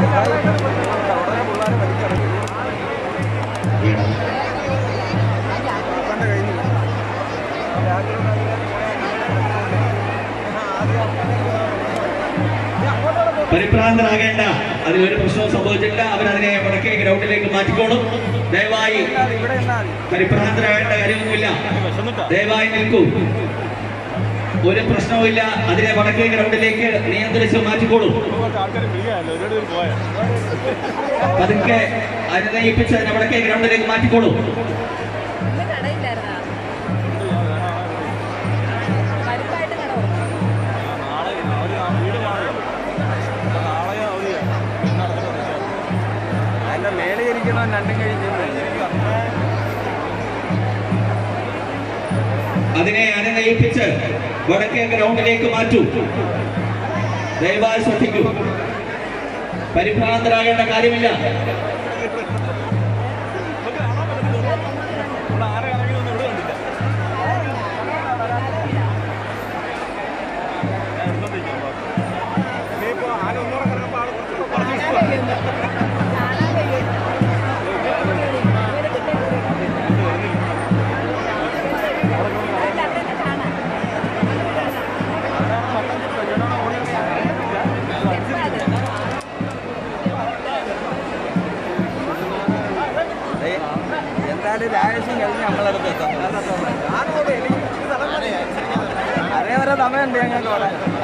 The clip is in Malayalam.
പരിഭ്രാന്തരാകേണ്ട അതിലൊരു പ്രശ്നവും സംഭവിച്ചിട്ടില്ല അവരതിനെ വടക്കേ ഗ്രൗണ്ടിലേക്ക് മാറ്റിക്കോളും ദയവായി പരിഭ്രാന്തരാകേണ്ട കാര്യമൊന്നുമില്ല ദയവായി നിൽക്കൂ ഒരു പ്രശ്നവുമില്ല അതിനെ വടക്കേ ഗ്രൗണ്ടിലേക്ക് നിയന്ത്രിച്ച് മാറ്റിക്കോളൂ പതുക്കെ അനുനയിപ്പിച്ച് അതിനെ വടക്കേ ഗ്രൗണ്ടിലേക്ക് മാറ്റിക്കോളൂ ഇന്ന് കടയില്ലായിരുന്നാ കരുപ്പായിട്ട് കട അതിന്റെ മേലെ ഇരിക്കുന്നവൻ രണ്ടും കഴിഞ്ഞ് അതിനെ അനുനയിപ്പിച്ച് വടക്കേ ഗ്രൗണ്ടിലേക്ക് മാറ്റൂ ദയവായി ശ്രദ്ധിക്കൂ പരിഭ്രാന്തരാകേണ്ട കാര്യമില്ല എന്തായാലും രാജേഷൻ കഴിഞ്ഞ് നമ്മളടുത്ത് എത്താം അതേ വരെ സമയമുണ്ട് ഞങ്ങൾക്ക് അവിടെ